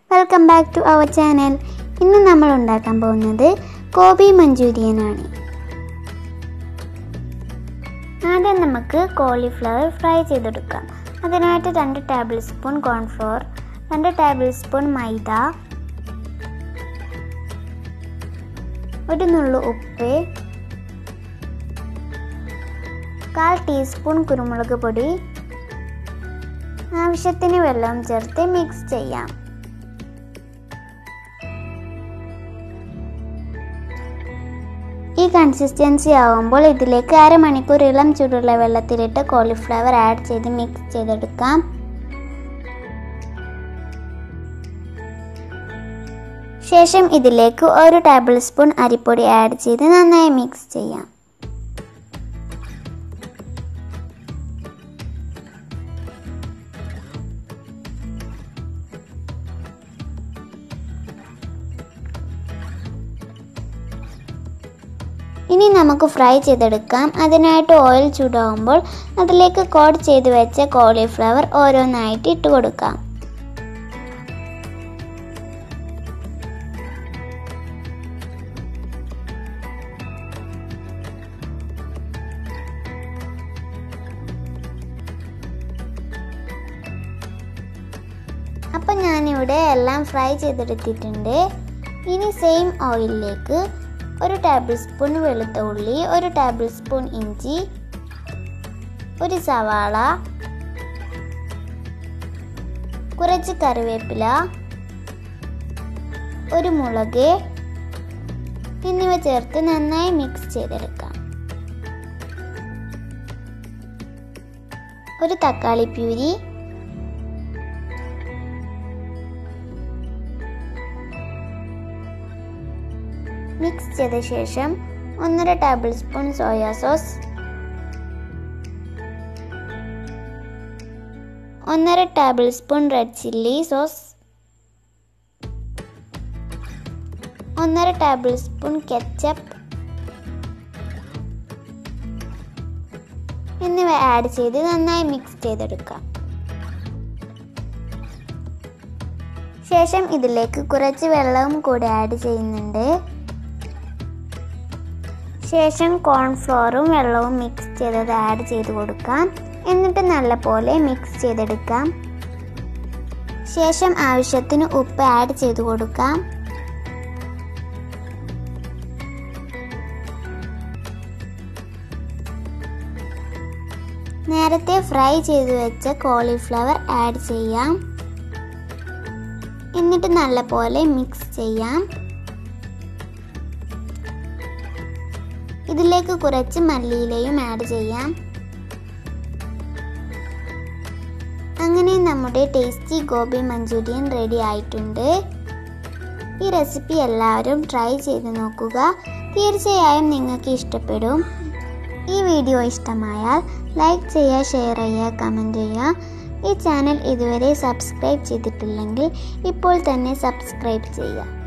welcome back to our channel ഇന്ന് നമ്മൾ ഉണ്ടാക്കാൻ പോകുന്നത് ഗോബി മഞ്ചൂരിയൻ ആണ് ആദ്യം നമുക്ക് കോളിഫ്ലവർ ഫ്രൈ ചെയ്തെടുക്കാം അതിനായിട്ട് രണ്ട് ടേബിൾ സ്പൂൺ കോൺഫ്ലോർ രണ്ട് ടേബിൾ സ്പൂൺ മൈദ ഒരു നുള്ളു ഉപ്പ് കാൽ ടീസ്പൂൺ കുരുമുളക് പൊടി ആവശ്യത്തിന് വെള്ളം ചേർത്ത് മിക്സ് ചെയ്യാം ഈ കൺസിസ്റ്റൻസി ആവുമ്പോൾ ഇതിലേക്ക് അരമണിക്കൂർ ഇളം ചൂടുള്ള വെള്ളത്തിലിട്ട് കോളിഫ്ലവർ ആഡ് ചെയ്ത് മിക്സ് ചെയ്തെടുക്കാം ശേഷം ഇതിലേക്ക് ഒരു ടേബിൾ സ്പൂൺ അരിപ്പൊടി ആഡ് ചെയ്ത് നന്നായി മിക്സ് ചെയ്യാം ഇനി നമുക്ക് ഫ്രൈ ചെയ്തെടുക്കാം അതിനായിട്ട് ഓയിൽ ചൂടാവുമ്പോൾ അതിലേക്ക് കോട്ട് ചെയ്ത് വെച്ച കോളിഫ്ലവർ ഓരോന്നായിട്ട് ഇട്ട് കൊടുക്കാം അപ്പം ഞാനിവിടെ എല്ലാം ഫ്രൈ ചെയ്തെടുത്തിട്ടുണ്ട് ഇനി സെയിം ഓയിലിലേക്ക് ഒരു ടേബിൾ സ്പൂൺ വെളുത്ത ഉള്ളി ഒരു ടേബിൾ സ്പൂൺ ഇഞ്ചി ഒരു സവാള കുറച്ച് കറിവേപ്പില ഒരു മുളക് എന്നിവ ചേർത്ത് നന്നായി മിക്സ് ചെയ്തെടുക്കാം ഒരു തക്കാളി പ്യൂരി മിക്സ് ചെയ്ത ശേഷം ഒന്നര ടേബിൾ സ്പൂൺ സോയാ സോസ് ഒന്നര tablespoon red chilli sauce ഒന്നര ടേബിൾ സ്പൂൺ കെച്ചപ്പ് എന്നിവ ആഡ് ചെയ്ത് നന്നായി മിക്സ് ചെയ്തെടുക്കാം ശേഷം ഇതിലേക്ക് കുറച്ച് വെള്ളവും കൂടി ആഡ് ചെയ്യുന്നുണ്ട് ശേഷം കോൺഫ്ലോറും വെള്ളവും മിക്സ് ചെയ്തത് ആഡ് ചെയ്ത് കൊടുക്കാം എന്നിട്ട് നല്ലപോലെ മിക്സ് ചെയ്തെടുക്കാം ശേഷം ആവശ്യത്തിന് ഉപ്പ് ആഡ് ചെയ്ത് കൊടുക്കാം നേരത്തെ ഫ്രൈ ചെയ്ത് വെച്ച കോളിഫ്ലവർ ആഡ് ചെയ്യാം എന്നിട്ട് നല്ലപോലെ മിക്സ് ചെയ്യാം ഇതിലേക്ക് കുറച്ച് മല്ലിയിലയും ആഡ് ചെയ്യാം അങ്ങനെ നമ്മുടെ ടേസ്റ്റി ഗോബി മഞ്ചൂരിയൻ റെഡി ആയിട്ടുണ്ട് ഈ റെസിപ്പി എല്ലാവരും ട്രൈ ചെയ്ത് നോക്കുക തീർച്ചയായും നിങ്ങൾക്ക് ഇഷ്ടപ്പെടും ഈ വീഡിയോ ഇഷ്ടമായാൽ ലൈക്ക് ചെയ്യുക ഷെയർ ചെയ്യുക കമൻറ്റ് ചെയ്യുക ഈ ചാനൽ ഇതുവരെ സബ്സ്ക്രൈബ് ചെയ്തിട്ടില്ലെങ്കിൽ ഇപ്പോൾ തന്നെ സബ്സ്ക്രൈബ് ചെയ്യുക